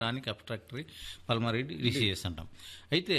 దానికి అబ్స్ట్రాక్టరీ pulmonary diseases అంటాం అయితే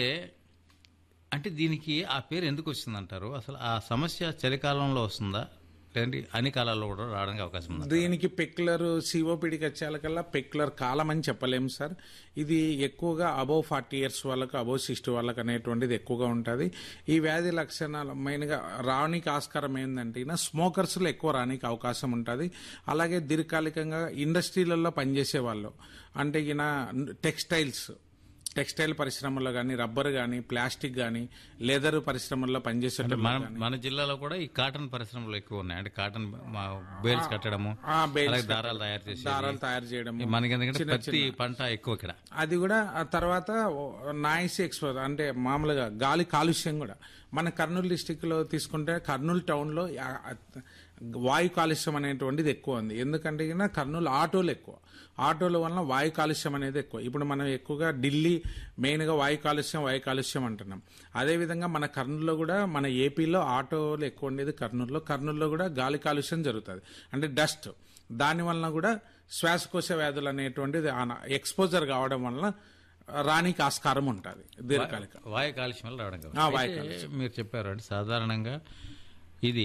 అంటే దీనికి ఆ పేరు ఎందుకు వచ్చిందంటారు అసలు ఆ సమస్య చలికాలంలో వస్తుందా లేదంటే అన్ని కాలాల్లో కూడా రావడానికి అవకాశం ఉందా దీనికి పెక్యులర్ సిఓపిడికి వచ్చేకల్లా పెక్యులర్ కాలం అని చెప్పలేము సార్ ఇది ఎక్కువగా అబౌవ్ ఫార్టీ ఇయర్స్ వాళ్ళకు అబౌవ్ సిక్స్టీ వాళ్ళకి అనేటువంటిది ఎక్కువగా ఉంటుంది ఈ వ్యాధి లక్షణాలు మెయిన్గా రానికి ఆస్కారం ఏంటంటే స్మోకర్స్లో ఎక్కువ రానికి అవకాశం ఉంటుంది అలాగే దీర్ఘకాలికంగా ఇండస్ట్రీలలో పనిచేసే వాళ్ళు అంటే ఈయన టెక్స్టైల్స్ టెక్స్టైల్ పరిశ్రమలో కానీ రబ్బర్ కానీ ప్లాస్టిక్ కానీ లెదర్ పరిశ్రమల్లో పనిచేసే మన మన జిల్లాలో కూడా ఈ కాటన్ పరిశ్రమలు ఎక్కువ ఉన్నాయి అంటే కాటన్ మా బేల్స్ కట్టడము ఆ, bales అలాగే దారాలు తయారు చేసి దారాలు తయారు చేయడం మనకి ఎందుకంటే పత్తి పంట ఎక్కువ ఇక్కడ అది కూడా ఆ తర్వాత నాయిస్ ఎక్స్పోజ్ అంటే మామూలుగా గాలి కాలుష్యం కూడా మన కర్నూలు డిస్టిక్ లో తీసుకుంటే కర్నూలు టౌన్ లో ఆ- ఆ వాయు కాలుష్యం అనేటువంటిది ఎక్కువ ఉంది ఎందుకంటే గిన కర్నూలు ఆటోలు ఎక్కువ ఆటోల వలన వాయు కాలుష్యం అనేది ఎక్కువ ఇప్పుడు మనం ఎక్కువగా ఢిల్లీ మెయిన్ గా వాయు కాలుష్యం వాయు కాలుష్యం అంటున్నాం అదేవిధంగా మన కర్నూలులో కూడా మన ఏపీలో ఆటోలు ఎక్కువ ఉండేది కర్నూలులో కర్నూలులో కూడా గాలి కాలుష్యం జరుగుతుంది అంటే డస్ట్ దాని వలన కూడా శ్వాసకోశ వ్యాధులు అనేటువంటిది ఎక్స్పోజర్ కావడం వలన రానికి ఆస్కారం ఉంటుంది దీర్ఘకాలిక వాయు కాలుష్యం వల్ల రావడం కాదు. ఆ, వాయు అయితే మీరు చెప్పారు అంటే సాధారణంగా ఇది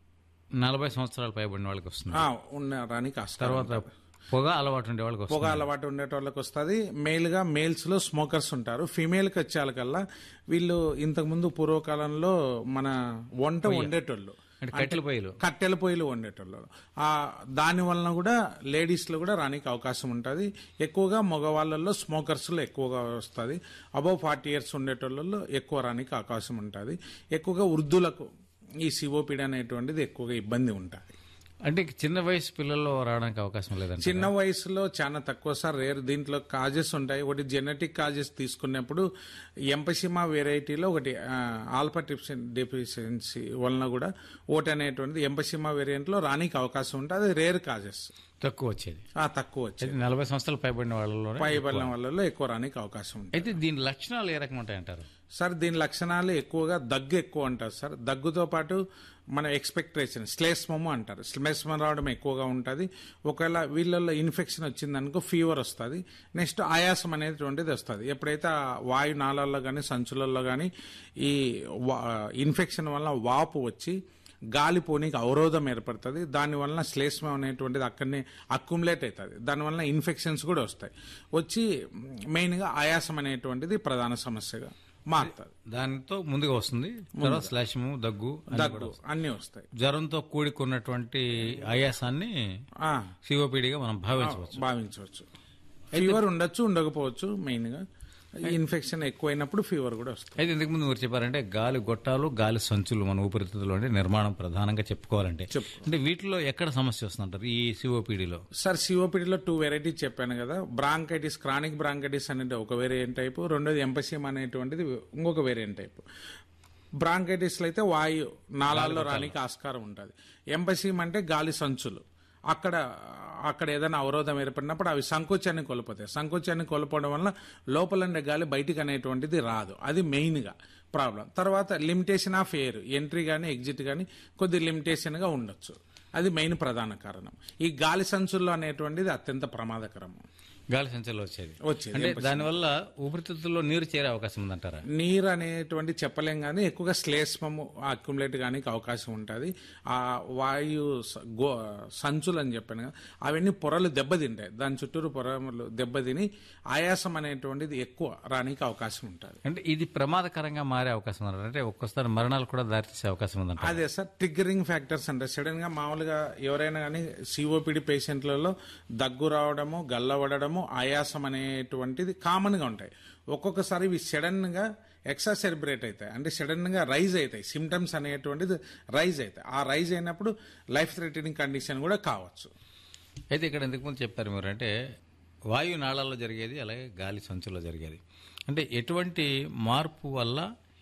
నలభై సంవత్సరాల పైబడిన వాళ్ళకి వస్తుంది ఆ, ఉన్న రానికి ఆస్కారం తర్వాత పొగ అలవాటు ఉండే వాళ్ళకి వస్తుంది పొగ అలవాటు ఉండేటోళ్ళకి వస్తుంది మేల్ గా మేల్స్ లో స్మోకర్స్ ఉంటారు ఫీమేల్ కి వచ్చేకల్లా వీళ్ళు ఇంతకు ముందు పూర్వకాలంలో మన వంట వండేటోళ్ళు అంటే కట్టెల పొయ్యిలు కట్టెల పొయ్యిలు వండేటోళ్ళు ఆ దాని వలన కూడా లేడీస్ లో కూడా రానికి అవకాశం ఉంటుంది ఎక్కువగా మగవాళ్ళల్లో స్మోకర్స్ లో ఎక్కువగా వస్తుంది అబౌవ్ ఫార్టీ ఇయర్స్ ఉండేటోళ్ళలో ఎక్కువ రానికి అవకాశం ఉంటుంది ఎక్కువగా వృద్ధులకు ఈ సిఓపిడి అనేటువంటిది ఎక్కువగా ఇబ్బంది ఉంటుంది అంటే చిన్న వయసు పిల్లల్లో రావడానికి అవకాశం లేదంటే చిన్న వయసులో చాలా తక్కువ సార్ రేర్ దీంట్లో కాజెస్ ఉంటాయి ఒకటి జెనెటిక్ కాజెస్ తీసుకున్నప్పుడు ఎంపసిమా వెరైటీలో ఒకటి ఆల్ఫా ట్రిప్సిన్ డెఫిషియన్సీ వలన కూడా ఓట్ అనేటువంటిది ఎంపసిమా వేరియంట్ లో రానికి అవకాశం ఉంటుంది అది రేర్ కాజెస్ తక్కువ వచ్చేది ఆ తక్కువ వచ్చాయి అయితే నలభై సంవత్సరాలు పైబడిన వాళ్ళలో పై బలం వల్ల ఎక్కువ రానికి అవకాశం ఉంటుంది అయితే దీని లక్షణాలు ఏ రకం ఉంటాయంటారు సార్ దీని లక్షణాలు ఎక్కువగా దగ్గు ఎక్కువ ఉంటుంది సార్ దగ్గుతో పాటు మన ఎక్స్పెక్టేషన్ స్లేస్మము అంటారు స్లేస్మం రావడం ఎక్కువగా ఉంటుంది ఒకవేళ వీళ్ళల్లో ఇన్ఫెక్షన్ వచ్చిందనుకో ఫీవర్ వస్తుంది నెక్స్ట్ ఆయాసం అనేటువంటిది వస్తుంది ఎప్పుడైతే ఆ వాయు నాళాల్లో కానీ సంచులలో కానీ ఈ వా- ఇన్ఫెక్షన్ వల్ల వాపు వచ్చి గాలి పోనీకి అవరోధం ఏర్పడుతుంది దానివల్ల శ్లేష్మం అనేటువంటిది అక్కడనే అక్యుములేట్ అవుతుంది దానివల్ల ఇన్ఫెక్షన్స్ కూడా వస్తాయి వచ్చి మెయిన్గా ఆయాసం అనేటువంటిది ప్రధాన సమస్యగా మారుతుంది దానితో ముందుగా వస్తుంది తర్వాత శ్లేషము దగ్గు అన్ని కూడా దగ్గు అన్నీ వస్తాయి జ్వరంతో కూడుకున్నటువంటి ఆయాసాన్ని ఆ, సిఓపిడిగా మనం భావించవచ్చు భావించవచ్చు ఫీవర్ ఉండొచ్చు ఉండకపోవచ్చు మెయిన్గా ఇన్ఫెక్షన్ ఎక్కువైనప్పుడు ఫీవర్ కూడా వస్తుంది అయితే ఇంతకు ముందు మీరు చెప్పారంటే గాలి గొట్టాలు గాలి సంచులు మన ఊపిరితిత్తులు అంటే నిర్మాణం ప్రధానంగా చెప్పుకోవాలంటే చెప్పు. అంటే వీటిలో ఎక్కడ సమస్య వస్తుందంటారు ఈ సిఓపిడిలో సార్ సిఓపిడిలో టూ వెరైటీస్ చెప్పాను కదా బ్రాంకైటిస్ క్రానిక్ బ్రాంకైటిస్ అనేది ఒక వేరియంట్ టైపు రెండోది ఎంపసిమ్ అనేటువంటిది ఇంకొక వేరియంట్ టైపు బ్రాంకైటిస్లో అయితే వాయు నాళాల్లో రానికి ఆస్కారం ఉంటుంది ఎంపసిమ్ అంటే గాలి సంచులు అక్కడ అక్కడ ఏదైనా అవరోధం ఏర్పడినప్పుడు అవి సంకోచాన్ని కోల్పోతాయి సంకోచాన్ని కోల్పోవడం వల్ల లోపల ఉండే గాలి బయటికి అనేటువంటిది రాదు అది మెయిన్గా ప్రాబ్లం తర్వాత లిమిటేషన్ ఆఫ్ ఎయిర్ ఎంట్రీ కానీ ఎగ్జిట్ కానీ కొద్ది లిమిటేషన్గా ఉండొచ్చు అది మెయిన్ ప్రధాన కారణం ఈ గాలి సంచుల్లో అనేటువంటిది అత్యంత ప్రమాదకరం గాలి సంచుల్లో వచ్చేది వచ్చేది అంటే దానివల్ల ఊపిరితిత్తుల్లో నీరు చేరే అవకాశం ఉందంటారా నీరు అనేటువంటి చెప్పలేం కానీ ఎక్కువగా శ్లేష్మము అక్యుములేట్ కానీ అవకాశం ఉంటుంది ఆ వాయు స- గో సంచులు అని చెప్పాను కదా అవన్నీ పొరలు దెబ్బతింటాయి దాని చుట్టూరు పొరలు దెబ్బతిని ఆయాసం అనేటువంటిది ఎక్కువ రానికి అవకాశం ఉంటుంది అంటే ఇది ప్రమాదకరంగా మారే అవకాశం ఉందంటారా అంటే ఒక్కోసారి మరణాలు కూడా దారితీసే అవకాశం ఉందంటారా అదే సార్ ట్రిగ్గరింగ్ ఫ్యాక్టర్స్ అంటే సడన్ గా మామూలుగా ఎవరైనా కానీ సిఓపిడి పేషెంట్లలో దగ్గు రావడము గల్లవడము ఆయాసం అనేటువంటిది కామన్ గా ఉంటాయి ఒక్కొక్కసారి ఇవి సడన్ గా ఎక్సాసెర్బ్రేట్ అవుతాయి అంటే సడన్ గా రైజ్ అవుతాయి సిమ్టమ్స్ అనేటువంటిది రైజ్ అవుతాయి ఆ రైజ్ అయినప్పుడు లైఫ్ థ్రెటనింగ్ కండిషన్ కూడా కావచ్చు అయితే ఇక్కడ ఇంతకుముందు చెప్పారు మీరు అంటే వాయు నాళాల్లో జరిగేది అలాగే గాలి సంచుల్లో జరిగేది అంటే ఎటువంటి మార్పు వల్ల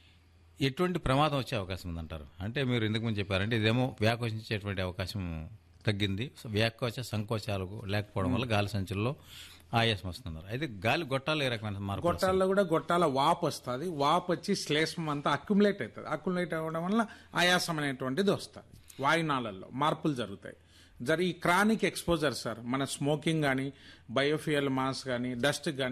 ఎటువంటి ప్రమాదం వచ్చే అవకాశం ఉందంటారు అంటే మీరు ఇంతకుముందు చెప్పారంటే ఇదేమో వ్యాకోచించేటువంటి అవకాశం తగ్గింది సో వ్యాకోచ సంకోచాలు లేకపోవడం వల్ల గాలి సంచుల్లో ఆయాసం వస్తున్నారు అయితే గాలి గొట్టాలు ఏ రకమైన మార్పు గొట్టాల్లో కూడా గొట్టాల వాపు వస్తుంది వాపు వచ్చి శ్లేష్మం అంతా అక్యుములేట్ అవుతుంది అక్యుములేట్ అవ్వడం వల్ల ఆయాసం అనేటువంటిది వస్తుంది వాయునాళల్లో మార్పులు జరుగుతాయి జరి ఈ క్రానిక్ ఎక్స్పోజర్ సార్ మన స్మోకింగ్ కానీ బయోఫియల్ మాస్ కానీ డస్ట్ కానీ